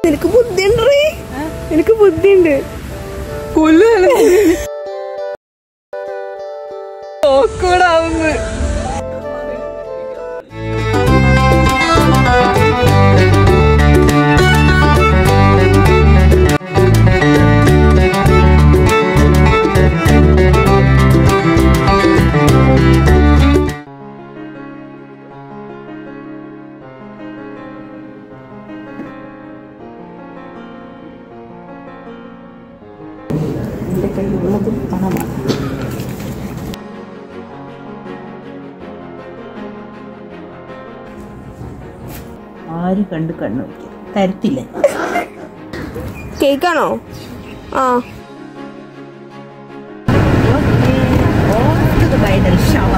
നിനക്ക് ബുദ്ധിയുണ്ടേ നിനക്ക് ബുദ്ധിയുണ്ട് കൊല്ലുകയാണ് ഓക്കോടാവുന്നു എൻ്റെ കയ്യിലുള്ളത് പണമാണ് ആരും കണ്ട് കണ്ണു വയ്ക്കും തരത്തില്ല കേക്കാണോ ആ ബ്രൈഡൽ ഷവർ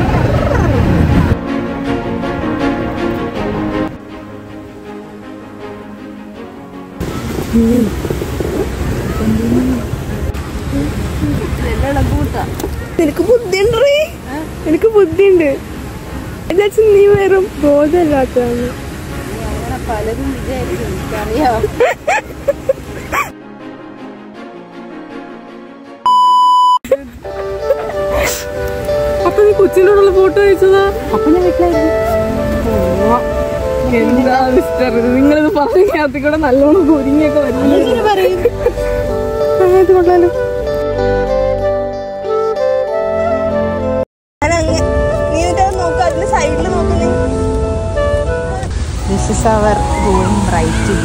നിനക്ക് ബുദ്ധിയുണ്ടേ നിനക്ക് ബുദ്ധിയുണ്ട് എന്നുവെച്ചാൽ നീ വെറും ബോധമില്ലാത്തതാണ് പലരും വിചാരിക്കും എനിക്കറിയാം അപ്പൊ നീ കൊച്ചിനോടുള്ള ഫോട്ടോ അയച്ചതാ അപ്പൊ ഞാൻ വീട്ടിലായിരുന്നു എന്താ മിസ്റ്റർ നിങ്ങളിത് പറഞ്ഞതിനകത്ത് കൂടെ നല്ലോണം ഒരുങ്ങിയൊക്കെ വരുന്നത് പറയും ഇത് കൊള്ളാലോ നീ നോക്കാം അതിന്റെ സൈഡിൽ നോക്കുന്നേ this is our room writing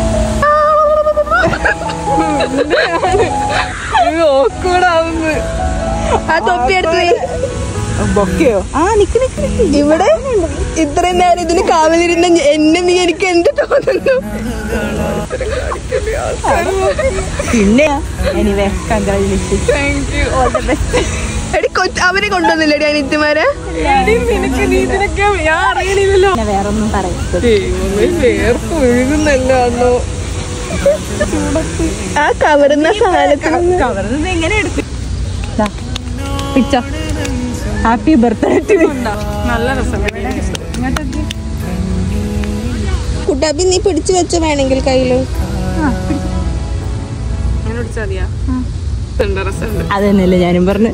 ഓക്കോടാവുന്നു ആ തൊപ്പി എടുത്ത് നീ. ബൊക്കയോ ആ നിക്ക് നിക്ക് നിക്ക് ഇവിടെ ഇത്രയും നേരം ഇതിന് കാവലിരുന്ന ഞ- എന്നെ നീ എനിക്ക് എന്ത് തോന്നുന്നു പിന്നെ anyway congratulation all the best എടി കൊച്ച് അവരെ കൊണ്ടുവന്നില്ലേടി അനിത്യമാരെ നിനക്ക് നീ ഇതിനൊക്കെ ഞാൻ അറിയണില്ലല്ലോ പിന്നെ വേറൊന്നും പറയരുത് വേർപ്പ് ഒഴുകുന്നല്ലോ അന്നോ ആ കവറുന്ന സാധനത്തിൽ കവർന്നത് എങ്ങനെ എടുത്തു പിച്ചോ ഹാപ്പി ബർത്ത്ഡേ ടു നല്ല രസം കുട്ടാപ്പി നീ പിടിച്ചു വെച്ചോ വേണമെങ്കിൽ കയ്യില് അങ്ങനെ പിടിച്ചാ മതിയാ രസമുണ്ട് അത് തന്നെയല്ലേ ഞാനും പറഞ്ഞു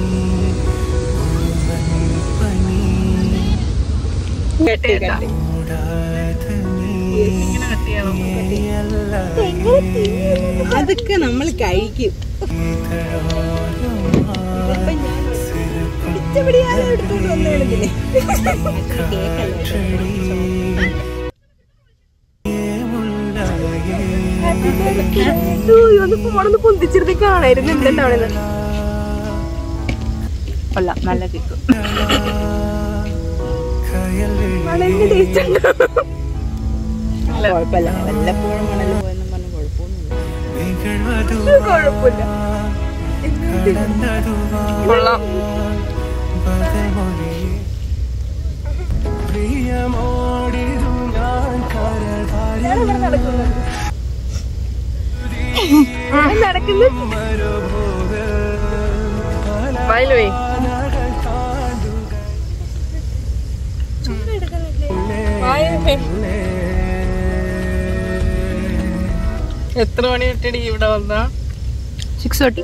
അതൊക്കെ നമ്മൾ കഴിക്കും ഒന്ന് ഫോണൊന്ന് പൊന്തിച്ചിരുത്തി കാണായിരുന്നു എന്തുണ്ടാവണെന്ന് കൊള്ളാം നല്ല കിട്ടും വളരെ ടേസ്റ്റ് ഉണ്ട് കുഴപ്പമില്ല വല്ലപ്പോഴും മണല് പോയെന്നും പറഞ്ഞ് കുഴപ്പമൊന്നുമില്ല കുഴപ്പമില്ല കൊള്ളാം നടക്കുന്നു വയലുവേ എത്ര മണി വിട്ടടി ഇവിടെ വന്നാ സിക്സ് ഫോർട്ടി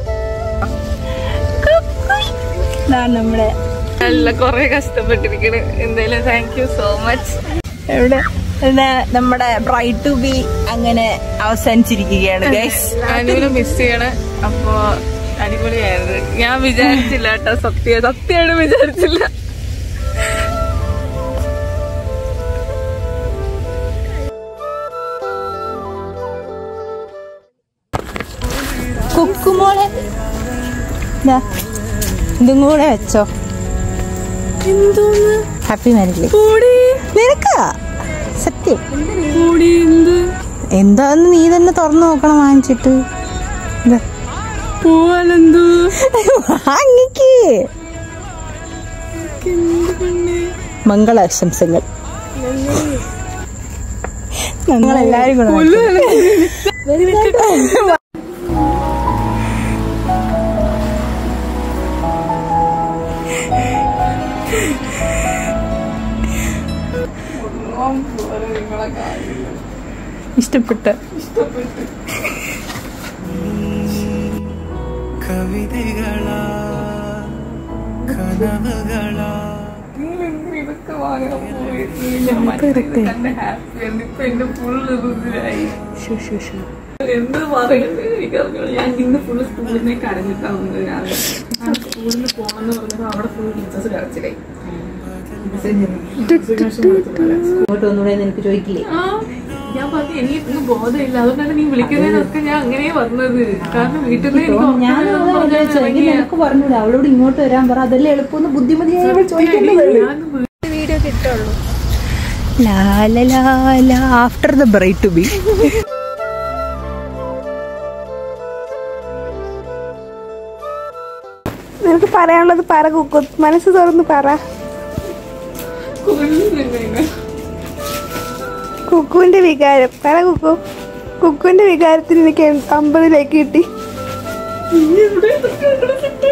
നമ്മുടെ നല്ല കൊറേ കഷ്ടപ്പെട്ടിരിക്കണ് എന്തായാലും താങ്ക് യു സോ മച്ച് എവിടെ പിന്നെ നമ്മുടെ ബ്രൈറ്റ് ടു ബി അങ്ങനെ അവസാനിച്ചിരിക്കുകയാണ് ഗൈസ് അനുവിനെ മിസ് ചെയ്യണ അപ്പൊ അടിപൊളിയായിരുന്നു ഞാൻ വിചാരിച്ചില്ല കേട്ടോ സത്യ സത്യമായിട്ട് വിചാരിച്ചില്ല കുക്കുമോളെ ദാ, ഇതും കൂടെ വെച്ചോ എന്തോന്ന് ഹാപ്പി മാരേജ് കൂടി നിനക്കാ സത്യം കൂടി എന്ത് എന്താന്ന് നീ തന്നെ തുറന്നു നോക്കണം വാങ്ങിച്ചിട്ട് ദാ. പോവാലെന്തോ വാങ്ങിക്ക് എന്ത് പെണ്ണേ മംഗളാശംസകൾ ഞങ്ങൾ എല്ലാരും കൂടെ ഇഷ്ടപ്പെട്ട കവിതകളാ കനവുകളാ ഇതൊക്കെ വാങ്ങാൻ പോയത് ഞാൻ മറ്റേത് കണ്ട് ഹാപ്പിയാണ് ഇപ്പൊ എന്റെ ഫുള്ള് ഇതിലായി എന്ത് പറയുന്നത് എനിക്കറിഞ്ഞോളൂ ഞാൻ ഇന്ന് ഫുള്ള് സ്കൂളിൽ നിന്ന് കരഞ്ഞിട്ടാ വന്നത് രാവിലെ ഞാൻ സ്കൂളിൽ പോകണമെന്ന് പറഞ്ഞപ്പോൾ അവിടെ ഫുൾ ടീച്ചേഴ്സ് കരച്ചിലായി ഇങ്ങോട്ട് ഒന്നുകൂടെ നിനക്ക് ചോദിക്കില്ലേ ആ, ഞാൻ പറഞ്ഞു എനിക്ക് ഇന്ന് ബോധമില്ല അതുകൊണ്ടാണ് നീ വിളിക്കുന്നതിനൊക്കെ ഞാൻ അങ്ങനെ വന്നത് കാരണം വീട്ടിൽ നിന്ന് എനിക്ക് ഉറക്കം ഞാൻ വരുമെന്ന് പറഞ്ഞാണ് എങ്കിൽ ഇറങ്ങിയത്. നിനക്ക് പറഞ്ഞൂടെ അവളോട് ഇങ്ങോട്ട് വരാൻ പറ അതല്ലേ എളുപ്പം ബുദ്ധിമതിയായി അവൾ ചോദിക്കേണ്ടത് ഞാൻ വീട്ടിൽ after the bride to be നിനക്ക് പറയാനുള്ളത് പറ കുക്കു മനസ്സ് തുറന്ന് പറ കൊല്ലുന്നുണ്ട് കുക്കുവിന്റെ വികാരം പറ കുക്കു കുക്കുവിന്റെ വികാരത്തിന് എനിക്ക് അമ്പതിലേക്ക് കിട്ടി നീ ഇവിടെ ഇതൊക്കെ ഇവിടെ കിട്ടി.